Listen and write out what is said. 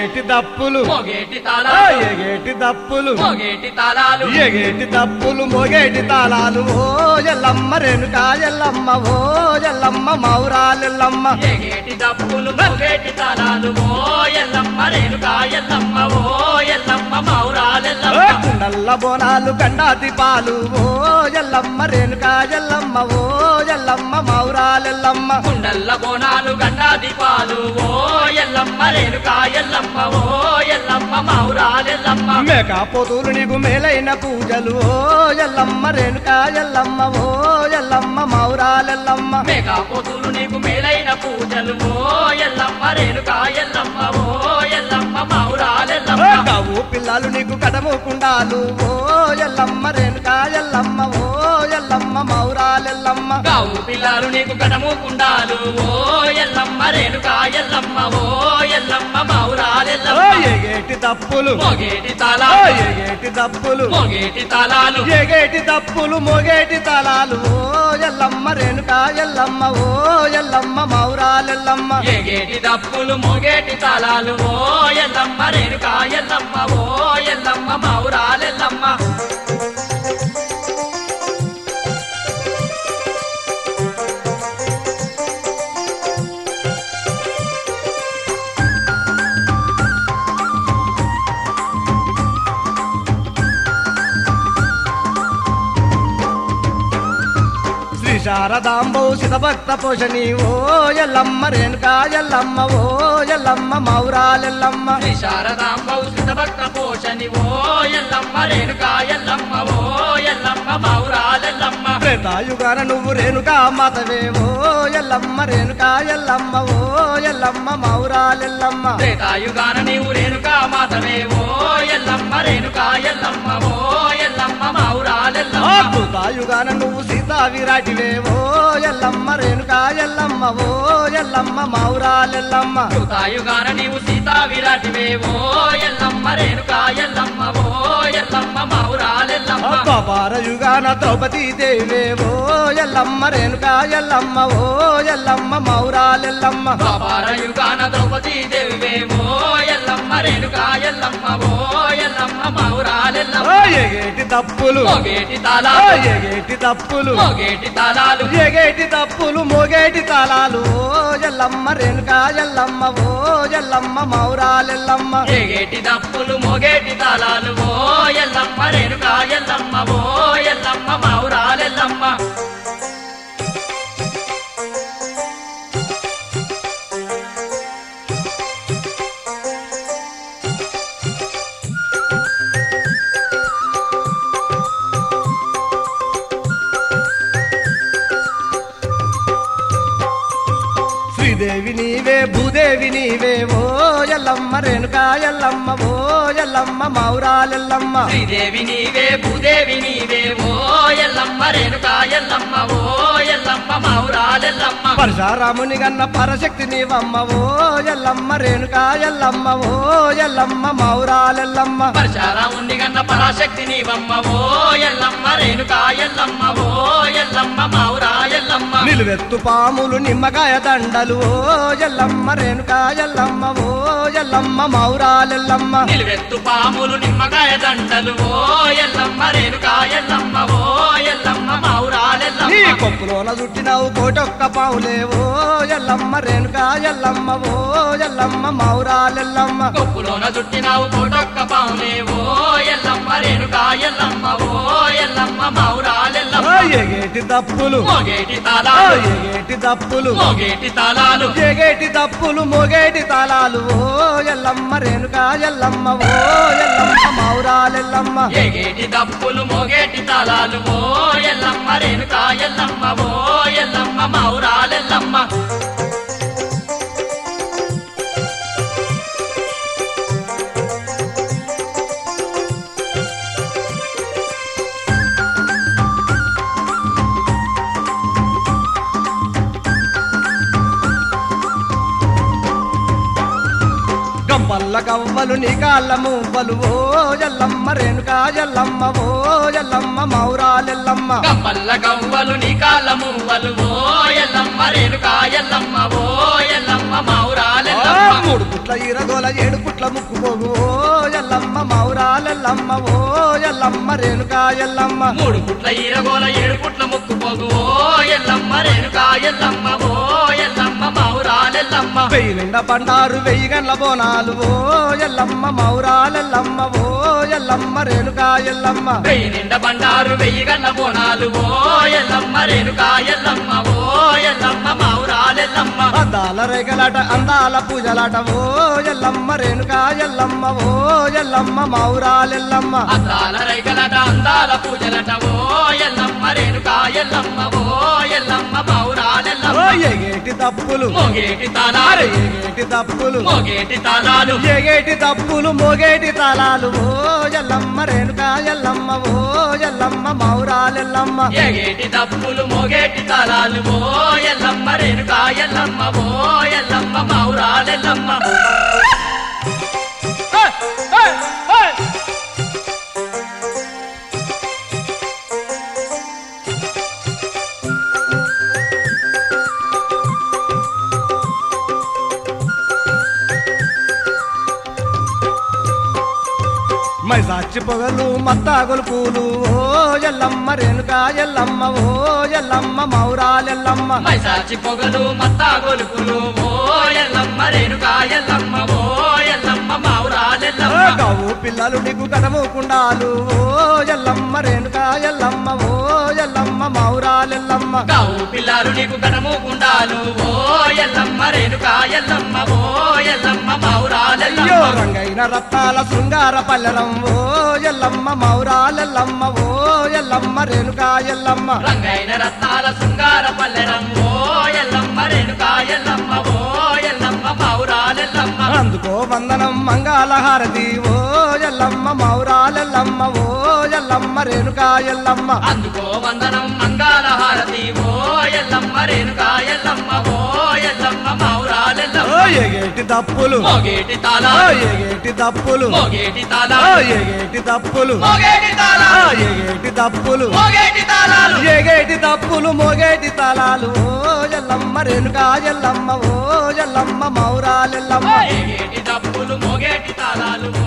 ఎగేటి దప్పులు మోగేటి ఆ, తాళాలు ఎగేటి దప్పులు మోగేటి తాళాలు ఎగేటి దప్పులు మొగేటి తాళాలు ఓ ఎల్లమ్మ రేణుకా ఎల్లమ్మ ఓ ఎల్లమ్మ మౌరాలెల్లమ్మ ఎగేటి డప్పులు మోగేటి తాళాలు ఓ ఎల్లమ్మ రేణుకా ఎల్లమ్మ ఓ ఎల్లమ్మ ఓ మౌరాలెల్లమ్మ కుండల్ల బోనాలు గండాతి పాలు ఓ ఎల్లమ్మ రేణుకా ఎల్లమ్మ ఓ ఎల్లమ్మ మౌరాలెల్లమ్మ కుండల్ల బోనాలు గండా దీపాలు ఓ ఎల్లమ్మ రేణుకా ఎల్లమ్మ ఓ ఎల్లమ్మ మౌరాలెల్లమ్మ మేక పొదులు నీకు మేలైన పూజలు ఓ ఎల్లమ్మ రేణుకా ఎల్లమ్మ ఓ ఎల్లమ్మ మౌరాలెల్లమ్మ మెగా పొతులు నీకు మేలైన పూజలు ఓ ఎల్లమ్మ రేణుకా ఎల్లమ్మ ఓ ఎల్లమ్మ మౌరాలెల్లమ్మ ఓ గవు పిల్లలు నీకు కడముకుండాలు ఓ ఎల్లమ్మ రేణుకా ఎల్లమ్మ ఓ ఎల్లమ్మ మౌరాలెల్లమ్మ గావు పిల్లలు నీకు కడము కుండాలు ఓ ఎల్లమ్మ రేణుకా ఎల్లమ్మ ఓ ఎల్లమ్మ ఓ మౌరాలెల్లమ్మ ఎగేటి తప్పులు మోగేటి ఓ తాళాలు ఎగేటి తప్పులు మోగేటి తాళాలు ఎగేటి తప్పులు మొగేటి తలాలు ఓ ఎల్లమ్మ రేణుకా ఎల్లమ్మ ఓ ఎల్లమ్మ మౌరాలెల్లమ్మ ఎగేటి దప్పులు మోగేటి తాళాలు ఓ ఎల్లమ్మ రేణుకా ఎల్లమ్మ ఓ ఎల్లమ్మ మౌరాలెల్లమ్మ శ్రీ శారదాంబో సితభక్త పోషణి ఓ ఎల్లమ్మ రేణుకా ఎల్లమ్మ ఓ ఎల్లమ్మ మౌరాలెల్లమ్మ శ్రీ శారదాంబౌ భక్త పోషని ఓ ఎల్లమ్మ రేణుకా ఎల్లమ్మ ఓ ఎల్లమ్మ మౌరాలెల్లమ్మ త్రేతాయుగాన నువ్వు రేణుకా మాతవే ఓ ఎల్లమ్మ రేణుకా ఎల్లమ్మ ఓ ఎల్లమ్మ మౌరాలెల్లమ్మ త్రేతాయుగాన నీవు రేణుకా మాతవే ఓ ఎల్లమ్మ రేణుకా ఎల్లమ్మ ఓ ఎల్లమ్మ ఆ మౌరాలెల్లమ్మ కృతాయుగాన నువ్వు సీతా విరాటివే ఓ ఎల్లమ్మ రేణుకా ఎల్లమ్మ ఓ ఎల్లమ్మ మౌరాలెల్లమ్మ కృతాయుగాన నీవు సీతా విరాటివే ఓ ఎల్లమ్మ రేణుకా ఎల్లమ్మ ఓ ఎల్లమ్మ మౌరాలెల్లమ్మ ద్వారయుగాన ద్రౌపదీ దేవే ఓ ఎల్లమ్మ రేణుకా ఎల్లమ్మ ఓ ఎల్లమ్మ మౌరాలెల్లమ్మ ద్వాపరయుగాన ద్రౌపదీ దేవే ఓ ఎల్లమ్మ రేణుకా ఎల్లమ్మ ఓ ఎల్లమ్మ మౌరాలెల్లమ్మ ఓ ఎగేటి తప్పులు మోగేటి ఓ తాళాలు ఎగేటి తప్పులు మోగేటి తాళాలు ఎగేటి తప్పులు మొగేటి తాళాలు ఓ ఎల్లమ్మ రేణుకా ఎల్లమ్మ ఓ ఎల్లమ్మ మౌరాలెల్లమ్మ ఎగేటి దప్పులు మోగేటి తాళాలు ఓ ఎల్లమ్మ రేణుకా ఎల్లమ్మ ఓ ఎల్లమ్మ మౌరాలెల్లమ్మ శ్రీదేవి నీవే భూదేవి నీవే ఓ ఎల్లమ్మ రేణుకా ఎల్లమ్మ ఓ ఎల్లమ్మ మౌరాలెల్లమ్మ శ్రీదేవి నీవే భూదేవి నీవే ఓ ఎల్లమ్మ రేణుకా ఎల్లమ్మ ఓ ఎల్లమ్మ మౌరాలెల్లమ్మ పరశురాముని గన్న పరశక్తి నీవమ్మ ఓ ఎల్లమ్మ రేణుకా ఎల్లమ్మ ఓ ఎల్లమ్మ మౌరాలెల్లమ్మ పరశురాముని గన్న పరాశక్తి నీవమ్మ ఓ ఎల్లమ్మ రేణుకా ఎల్లమ్మ ఓ ఎల్లమ్మ మౌరా ఎల్లమ్మ నిలువెత్తు పాములు నిమ్మకాయ దండలు ఓ ఎల్లమ్మ రేణుకా ఎల్లమ్మ ఓ ఎల్లమ్మ మౌరాలెల్లమ్మ నిలువెత్తు పాములు నిమ్మకాయ దండలు ఓ ఎల్లమ్మ రేణుకా ఎల్లమ్మ ఓ ఎల్లమ్మ నీ మౌరాలెల్లమ్మ కొప్పులోన చుట్టినవు కోటొక్క పావులే ఓ ఎల్లమ్మ రేణుకా ఎల్లమ్మ ఓ ఎల్లమ్మ మౌరాలెల్లమ్మ కొప్పులోన చుట్టినావు కోటొక్క పాములే ఓ ఎల్లమ్మ రేణుకా ఎల్లమ్మ ఓ ఎల్లమ్మ మౌరాలెల్లమ్మ ఓ ఎగేటి దప్పులు మోగేటి ఓ తాళాలు ఎగేటి దప్పులు మోగేటి తాళాలు ఎగేటి దప్పులు మొగేటి తాళాలు ఓ ఎల్లమ్మ రేణుకా ఎల్లమ్మ ఓ ఎల్లమ్మ మౌరాలెల్లమ్మ ఎగేటి దప్పులు మోగేటి తాళాలు ఓ ఎల్లమ్మ రేణుకా ఎల్లమ్మ ఓ ఎల్లమ్మ మౌరాలెల్లమ్మ గంపల్ల కవ్వలు నీ కాళ్ళ మువ్వలు ఓ ఎల్లమ్మ రేణుకా ఎల్లమ్మ ఓ ఎల్లమ్మ మౌరాలెల్లమ్మ కమ్మల్ల గవ్వలు నీ కాళ్ళ మువ్వలు ఓ ఎల్లమ్మ రేణుకా ఎల్లమ్మ ఓ ఎల్లమ్మ ఆ మౌరాలెల్లమ్మ మూడు పుట్ల ఈరగోల ఏడు పుట్ల ముక్కుపోగు ఓ ఎల్లమ్మ మౌరాలెల్లమ్మ ఓ ఎల్లమ్మ రేణుకా ఎల్లమ్మ మూడు పుట్ల ఈరగోల ఏడు పుట్ల ముక్కుపోగు ఓ ఎల్లమ్మ రేణుకా ఎల్లమ్మ ఓ ఎల్లమ్మ మౌరాలెల్లమ్మ వెయ్యి నిండా బండారు వెయ్యి గండ్ల బోనాలు ఓ ఎల్లమ్మ మౌరాలెల్లమ్మ ఓ ఎల్లమ్మ రేణుకా ఎల్లమ్మ వెయ్యి నిండ బండారు వెయ్యి గన్న బోనాలు ఓ ఎల్లమ్మ రేణుకా ఎల్లమ్మ ఓ ఎల్లమ్మ మౌరాలెల్లమ్మ అద్దాల రేగలాట అందాల పూజలాట ఓ ఎల్లమ్మ రేణుకా ఎల్లమ్మ ఓ ఎల్లమ్మ మౌరాలెల్లమ్మ అందాల రైకలట అందాల పూజలట ఓ ఎల్లమ్మ రేణుకా ఎల్లమ్మ ఓ ఎల్లమ్మ ఓ మౌరాలెల్లమ్మ ఎగేటి తప్పులు మోగేటి అరే తాళాలు ఎగేటి తప్పులు మోగేటి తాళాలు ఎగేటి తప్పులు మోగేటి తాళాలు ఓ ఎల్లమ్మ రేణుకా ఎల్లమ్మ ఓ ఎల్లమ్మ మౌరాలెల్లమ్మ ఎగేటి దప్పులు మోగేటి తాళాలు ఓ ఎల్లమ్మ రేణుకా ఎల్లమ్మ ఓ ఎల్లమ్మ మౌరాలెల్లమ్మ మైసాచి పొగలు మత్తాగులు పూలు ఓ ఎల్లమ్మ రేణుకా ఎల్లమ్మ ఓ ఎల్లమ్మ మౌరాలెల్లమ్మ మైసాచి పొగలు మత్తా గొలుపులు ఓ ఎల్లమ్మ రేణుకా ఎల్లమ్మ ఓ ఎల్లమ్మ ఓ మౌరాలెల్లమ్మ గవు పిల్లలు నీకు కటము కుండాలు ఓ ఎల్లమ్మ రేణుకా ఎల్లమ్మ ఓ ఎల్లమ్మ మౌరాలెల్లమ్మ కావు పిల్లారు నీకు కటము గుండాలు ఓ ఎల్లమ్మ రేణుకా ఎల్లమ్మ ఓ ఎల్లమ్మ అయ్యో మౌరాలెల్లమ్మ రంగైన రత్నాల శృంగార పల్లెరం ఓ ఎల్లమ్మ మౌరాలెల్లమ్మ ఓ ఎల్లమ్మ రేణుకా ఎల్లమ్మ రంగైన రత్నాల శృంగార పల్లెరం ఓ ఎల్లమ్మ రేణుకా ఎల్లమ్మ ఓ ఎల్లమ్మ మౌరాలెల్లమ్మ అందుకో వందనం మంగళహారతి ఓ ఎల్లమ్మ మౌరాలెల్లమ్మ ఓ ఎల్లమ్మ రేణుకా ఎల్లమ్మ అందుకో వందనం మంగళ హారతి ఓ ఎల్లమ్మ రేణుకా ఎల్లమ్మ ఓ ఎల్లమ్మ ఓ మౌరాలెల్లమ్మ ఎగేటి తప్పులు మోగేటి ఓ తాళాలు ఎగేటి తప్పులు మోగేటి ఓ తాళాలు ఎగేటి తప్పులు మోగేటి ఓ తాళాలు ఎగేటి తప్పులు మోగేటి తాళాలు ఎగేటి తప్పులు మోగేటి తాళాలు ఓ ఎల్లమ్మ రేణుకా ఎల్లమ్మ ఓ ఎల్లమ్మ మౌరాలెల్లమ్మ ఏగేటి డప్పులు మోగేటి తాళాలు ఓ